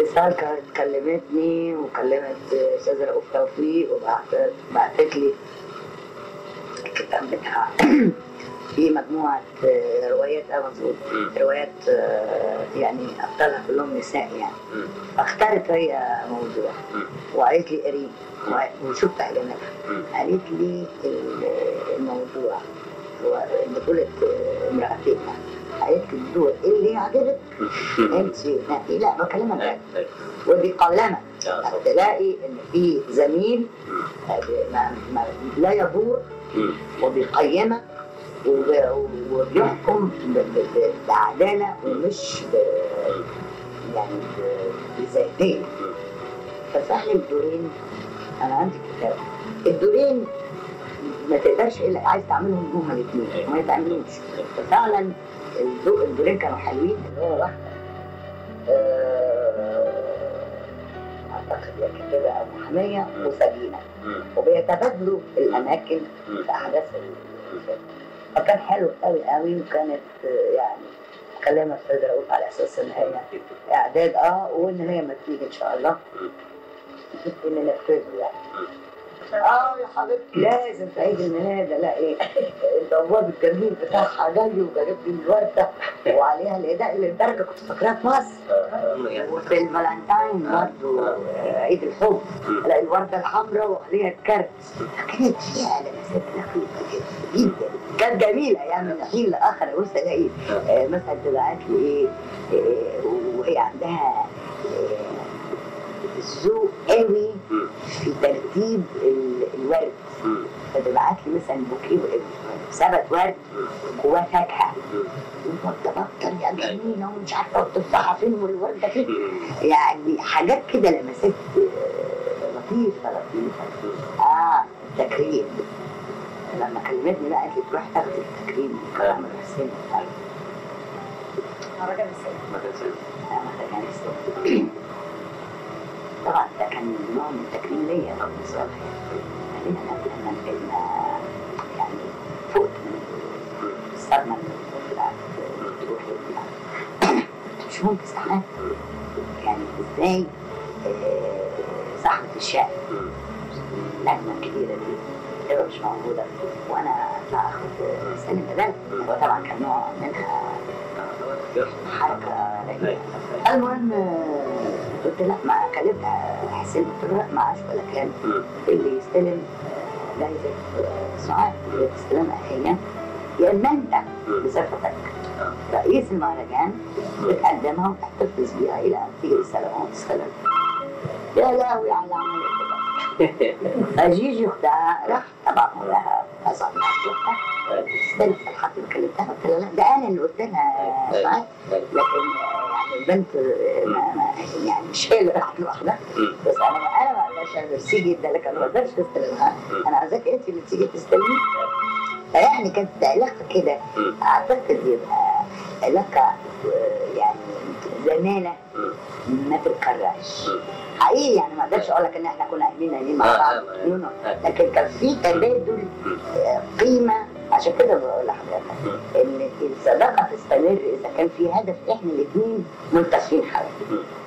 اتصال كانت كلمتني وكلمت استاذ رؤوف توفيق وبعتت بعتت لي الكتاب بتاعها في مجموعة آه، روايات اه مظبوط مم. روايات آه، يعني أبطالها كلهم نساء يعني مم. فاختارت هي موضوع مم. وقالت لي قري وشفت إعلاناتها مم. قالت لي ال- الموضوع هو بطولة آه، امرأتين يعني قالت لي الدور اللي يعجبك انت نقي لا بكلمك أيوة، جد أيوة. ودي قلمة آه، طبعا. تلاقي ان في زميل مم. آه، ما ما لا يدور مم. وبيقيمك وب- وبيحكم ب- ب- ب- بعدالة ومش ب- يعني ب- بذاتية مم. ففعل الدورين أنا عندي كتاب الدورين ما تقدرش إلا عايز تعملهم هما الاثنين ما يتعملوش ففعلا الدو- الدورين كانوا حلوين اللي هو واحدة آه، أعتقد يا كاتبة أو محامية وسجينة مم. وبيتبادلوا الأماكن مم. في أحداث الفيلم فكان حلو قوي قوي وكانت آه، يعني كلمة أستاذ رؤوف على أساس إن هي إعداد أه وإن هي ما تيجي إن شاء الله إن ننفذه يعني اه يا حبيبتي لازم في عيد الميلاد الاقي البواب الجميل بتاعها جاي وجايب لي الورده وعليها الهداء اللي الدرجه كنت فاكراها في مصر آه، يعني. وفي الفالنتاين برضه آه، عيد الحب الاقي الورده الحمراء وعليها الكارت كانت فيها لمسات لطيفه جدا جدا كانت جميله يعني من حين لاخر ابص الاقي آه، مثلا تبعت لي ايه آه، وهي عندها آه، ذوق قوي مم. في ترتيب ال- الورد مم. فتبعت لي مثلا بوكيه سبت ورد جواه فاكهه مم. وورده بطل يا جميله ومش عارفه والتفاحه فين والورده فين مم. يعني حاجات كده لمسات آه، لطيفه لطيفه اه تكريم لما كلمتني بقى قالت لي تروح تاخدي التكريم كرم الحسين رجب السيد ما تنساش. مهرجان السينما طبعا ده كان نوع من التكريم ليا بالنسبه لي بعدين انا لما الفيلم يعني فقت من الصدمه اللي طلعت روحي يعني مش ممكن استحمل يعني ازاي آه، صاحبة الشقة مم. اللجنة الكبيرة دي تبقى مش موجودة وأنا هاخد سالم بدل وطبعا كان نوع منها حركة لأن المهم آه، قلت لا ما كلمتها حسين قلت له لا معاش ولا كلام مم. اللي يستلم آه، جايزة آه، سعاد اللي تستلمها هي يا إما أنت مم. بصفتك آه. رئيس المهرجان بتقدمها وتحتفظ بيها إلى أن تيجي السلام وتستلم يا لهوي على العملية فجيجي أختها راح طبعا لها أصعب ناس أختها استلمت لحد ما كلمتها قلت لها لا ده أنا اللي قلت لها سعاد لكن آه، يعني البنت آه، ما ما يعني مش هي اللي راحت لوحدها مم. بس انا انا ما اقدرش انا نفسي جدا لكن ما اقدرش استلمها مم. انا عايزاك انت اللي تيجي تستلمي فيعني كانت علاقه كده مم. اعتقد يبقى علاقه آه، يعني زمانه مم. ما تتكررش مم. حقيقي يعني ما اقدرش اقول لك ان احنا كنا قايمين نايمين مع آه، بعض آه، نو نو. آه. لكن كان في تبادل مم. آه، قيمه عشان كده بقول لحضرتك مم. ان الصداقه تستمر اذا كان في هدف احنا الاثنين منتصفين حواليه مم.